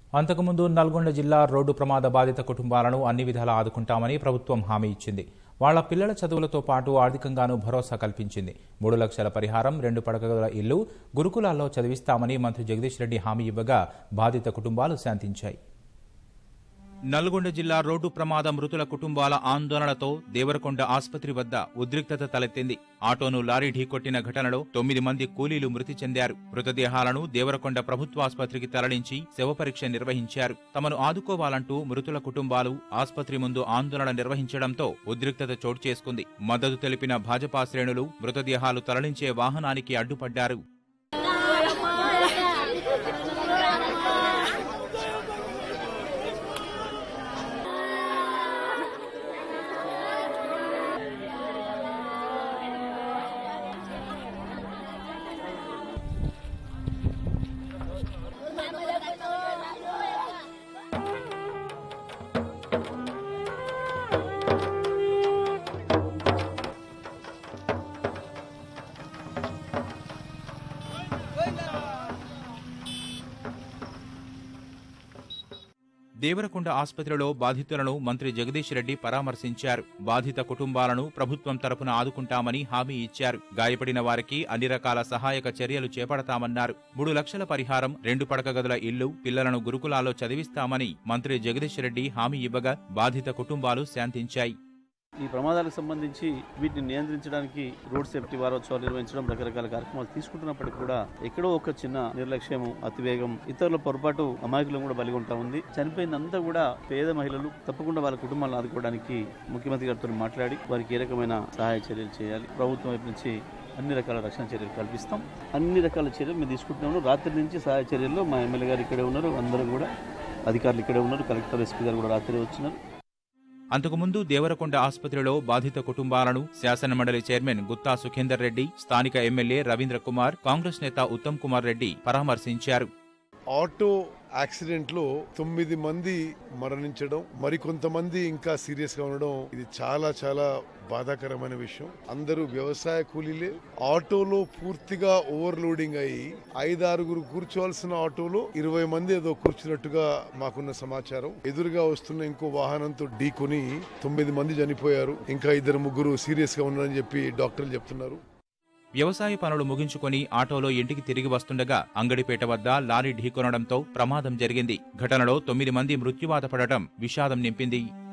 అంతకుముందు నల్గొండ జిల్లా రోడ్డు ప్రమాద బాధిత కుటుంబాలను అన్ని విధాలా ఆదుకుంటామని ప్రభుత్వం హామీ ఇచ్చింది వాళ్ల పిల్లల చదువులతో పాటు ఆర్థికంగానూ భరోసా కల్పించింది మూడు లక్షల పరిహారం రెండు పడకగల ఇల్లు గురుకులాల్లో చదివిస్తామని మంత్రి జగదీష్ రెడ్డి హామీ ఇవ్వగా బాధిత కుటుంబాలు శాంతించాయి నల్గొండ జిల్లా రోడ్డు ప్రమాద మృతుల కుటుంబాల ఆందోళనతో దేవరకొండ ఆసుపత్రి వద్ద ఉద్రిక్తత తలెత్తింది ఆటోను లారీ ఢీకొట్టిన ఘటనలో తొమ్మిది మంది కూలీలు మృతి చెందారు మృతదేహాలను దేవరకొండ ప్రభుత్వాసుపత్రికి తరలించి శవపరీక్ష నిర్వహించారు తమను ఆదుకోవాలంటూ మృతుల కుటుంబాలు ఆసుపత్రి ముందు ఆందోళన నిర్వహించడంతో ఉద్రిక్తత చోటు చేసుకుంది మద్దతు తెలిపిన భాజపా శ్రేణులు మృతదేహాలు తరలించే వాహనానికి అడ్డుపడ్డారు దేవరకొండ ఆసుపత్రిలో బాధితులను మంత్రి జగదీష్ రెడ్డి పరామర్శించారు బాధిత కుటుంబాలను ప్రభుత్వం తరపున ఆదుకుంటామని హామీ ఇచ్చారు గాయపడిన వారికి అన్ని రకాల సహాయక చర్యలు చేపడతామన్నారు మూడు లక్షల పరిహారం రెండు పడక గదుల ఇల్లు పిల్లలను గురుకులాల్లో చదివిస్తామని మంత్రి జగదీష్ రెడ్డి హామీ ఇవ్వగా బాధిత కుటుంబాలు శాంతించాయి ఈ ప్రమాదాలకు సంబంధించి వీటిని నియంత్రించడానికి రోడ్ సేఫ్టీ వారోత్సవాలు నిర్వహించడం రకరకాల కార్యక్రమాలు తీసుకుంటున్నప్పటికీ కూడా ఎక్కడో ఒక చిన్న నిర్లక్ష్యము అతివేగం ఇతరుల పొరపాటు అమాయకులను కూడా బలిగి ఉంటా ఉంది చనిపోయిందంతా కూడా పేద మహిళలు తప్పకుండా వాళ్ళ కుటుంబాలను ఆదుకోవడానికి ముఖ్యమంత్రి గారితో మాట్లాడి వారికి ఏ రకమైన సహాయ చర్యలు చేయాలి ప్రభుత్వం వైపు నుంచి అన్ని రకాల రక్షణ చర్యలు కల్పిస్తాం అన్ని రకాల చర్యలు మేము తీసుకుంటున్నాము రాత్రి నుంచి సహాయ చర్యల్లో మా ఎమ్మెల్యే గారు ఇక్కడే ఉన్నారు అందరూ కూడా అధికారులు ఇక్కడే ఉన్నారు కలెక్టర్ ఎస్పీ గారు కూడా రాత్రి వచ్చినారు అంతకుముందు దేవరకొండ ఆసుపత్రిలో బాధిత కుటుంబాలను శాసనమండలి చైర్మన్ గుత్తా సుఖేందర్ రెడ్డి స్థానిక ఎమ్మెల్యే రవీంద్ర కుమార్ కాంగ్రెస్ నేత ఉత్తమ్ కుమార్ రెడ్డి పరామర్శించారు ఆటో యాక్సిడెంట్ లో తొమ్మిది మంది మరణించడం మరికొంతమంది ఇంకా సీరియస్ గా ఉండడం ఇది చాలా చాలా బాధాకరమైన విషయం అందరూ వ్యవసాయ కూలీలే ఆటోలో పూర్తిగా ఓవర్లోడింగ్ అయ్యి ఐదారుగురు కూర్చోవలసిన ఆటోలో ఇరవై మంది ఏదో కూర్చున్నట్టుగా మాకున్న సమాచారం ఎదురుగా వస్తున్న ఇంకో వాహనంతో ఢీకొని తొమ్మిది మంది చనిపోయారు ఇంకా ఇద్దరు ముగ్గురు సీరియస్ గా ఉన్నారని చెప్పి డాక్టర్లు చెప్తున్నారు వ్యవసాయ పనులు ముగించుకొని ఆటోలో ఇంటికి తిరిగి వస్తుండగా అంగడిపేట వద్ద లారీ ఢీకొనడంతో ప్రమాదం జరిగింది ఘటనలో తొమ్మిది మంది మృత్యువాత పడటం విషాదం నింపింది